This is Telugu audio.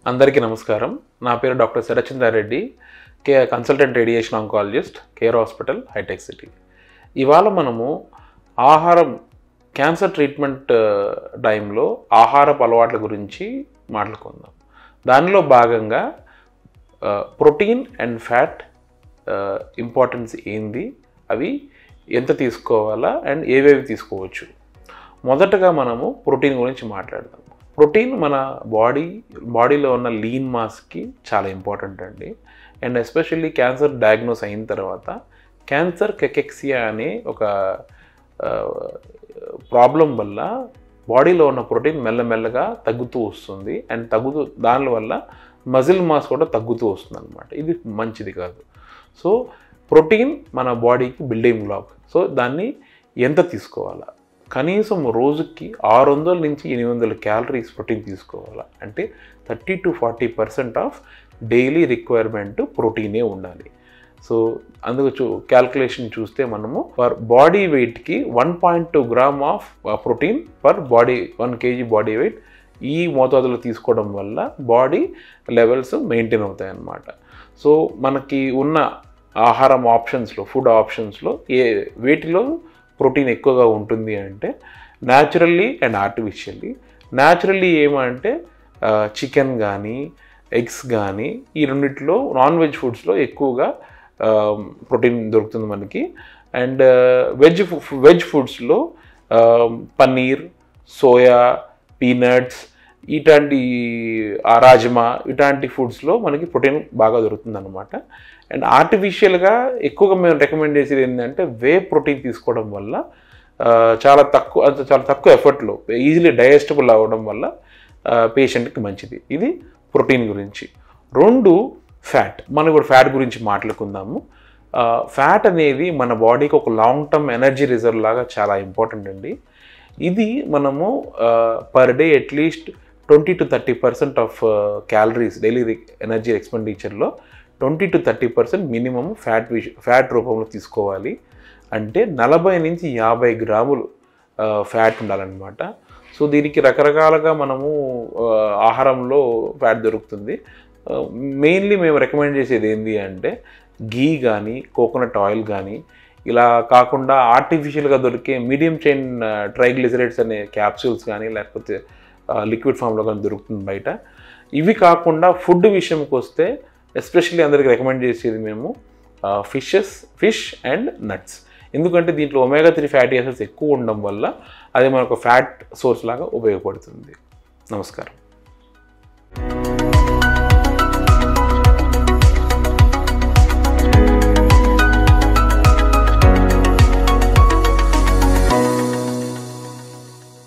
అందరికీ నమస్కారం నా పేరు doctor Sharachandra Reddy K consultant radiation oncologist Care hospital Hitech City ఇవాళ మనము ఆహారం క్యాన్సర్ ట్రీట్మెంట్ ఆ, టైంలో ఆహారపు అలవాట్ల గురించి మాట్లాడుకుందాం దానిలో భాగంగా ప్రోటీన్ అండ్ ఫ్యాట్ ఇంపార్టెన్స్ ఏంది అవి ఎంత తీసుకోవాలా అండ్ ఏవేవి తీసుకోవచ్చు మొదటగా మనము ప్రోటీన్ గురించి మాట్లాడదాం ప్రోటీన్ మన బాడీ బాడీలో ఉన్న లీన్ మాస్కి చాలా ఇంపార్టెంట్ అండి అండ్ ఎస్పెషల్లీ క్యాన్సర్ డయాగ్నోస్ అయిన తర్వాత క్యాన్సర్ కెకెక్సియా అనే ఒక ప్రాబ్లం వల్ల బాడీలో ఉన్న ప్రోటీన్ మెల్లమెల్లగా తగ్గుతూ వస్తుంది అండ్ తగ్గుతూ దానివల్ల మజిల్ మాస్ కూడా తగ్గుతూ వస్తుంది అనమాట ఇది మంచిది కాదు సో ప్రోటీన్ మన బాడీకి బిల్డింగ్ బ్లాక్ సో దాన్ని ఎంత తీసుకోవాలా కనీసం రోజుకి ఆరు వందల నుంచి ఎనిమిది వందల క్యాలరీస్ ప్రోటీన్ తీసుకోవాలా అంటే thirty to forty percent of daily requirement ప్రోటీనే ఉండాలి సో అందుకు చూ క్యాల్కులేషన్ చూస్తే మనము పర్ బాడీ వెయిట్కి one point two gram of protein per body one KG body weight ఈ మోతాదులో తీసుకోవడం వల్ల బాడీ లెవెల్స్ మెయింటైన్ అవుతాయి అన్నమాట సో మనకి ఉన్న ఆహారం ఆప్షన్స్లో ఫుడ్ ఆప్షన్స్లో ఏ వీటిలో ప్రోటీన్ ఎక్కువగా ఉంటుంది అంటే న్యాచురల్లీ అండ్ ఆర్టిఫిషియల్లీ న్యాచురల్లీ ఏమంటే చికెన్ కానీ ఎగ్స్ కానీ ఈ రెండిట్లో నాన్ వెజ్ ఫుడ్స్లో ఎక్కువగా ప్రోటీన్ దొరుకుతుంది మనకి అండ్ వెజ్ వెజ్ ఫుడ్స్లో పన్నీర్ సోయా పీనట్స్ ఇట్లాంటి ఆ రాజ్మా ఇట్లాంటి ఫుడ్స్లో మనకి ప్రోటీన్ బాగా దొరుకుతుంది అనమాట అండ్ ఆర్టిఫిషియల్గా ఎక్కువగా మేము రికమెండ్ చేసేది ఏంటంటే వే ప్రోటీన్ తీసుకోవడం వల్ల ఆ, చాలా తక్కువ అంత చాలా తక్కువ ఎఫర్ట్లో ఈజీలీ డైజెస్టబుల్ అవ్వడం వల్ల పేషెంట్కి మంచిది ఇది ప్రోటీన్ గురించి రెండు ఫ్యాట్ మనం ఇప్పుడు ఫ్యాట్ గురించి మాట్లాడుకుందాము ఫ్యాట్ అనేది మన బాడీకి ఒక లాంగ్ టర్మ్ ఎనర్జీ రిజర్వ్ లాగా చాలా ఇంపార్టెంట్ అండి ఇది మనము per day at least twenty to thirty percent of calories daily energy ఎక్స్పెండిచర్లో twenty to thirty percent minimum fat విష ఫ్యాట్ రూపంలో తీసుకోవాలి అంటే నలభై నుంచి యాభై గ్రాములు ఫ్యాట్ ఉండాలన్నమాట సో దీనికి రకరకాలుగా మనము ఆ, ఆహారంలో ఫ్యాట్ దొరుకుతుంది మెయిన్లీ మేము రికమెండ్ చేసేది ఏంటి అంటే గీ కానీ కోకోనట్ ఆయిల్ కానీ ఇలా కాకుండా ఆర్టిఫిషియల్గా దొరికే మీడియం చైన్ ట్రైగ్లిజరైడ్స్ అనే క్యాప్సూల్స్ కానీ లేకపోతే లిక్విడ్ ఫామ్లో కానీ దొరుకుతుంది బయట ఇవి కాకుండా ఫుడ్ విషయంకి వస్తే ఎస్పెషల్లీ అందరికి రికమెండ్ చేసేది మేము ఫిషెస్ ఫిష్ అండ్ నట్స్ ఎందుకంటే దీంట్లో ఒమేగా త్రీ ఫ్యాటీ యాసిడ్స్ ఎక్కువ ఉండడం వల్ల అది మనకు ఫ్యాట్ సోర్స్ లాగా ఉపయోగపడుతుంది నమస్కారం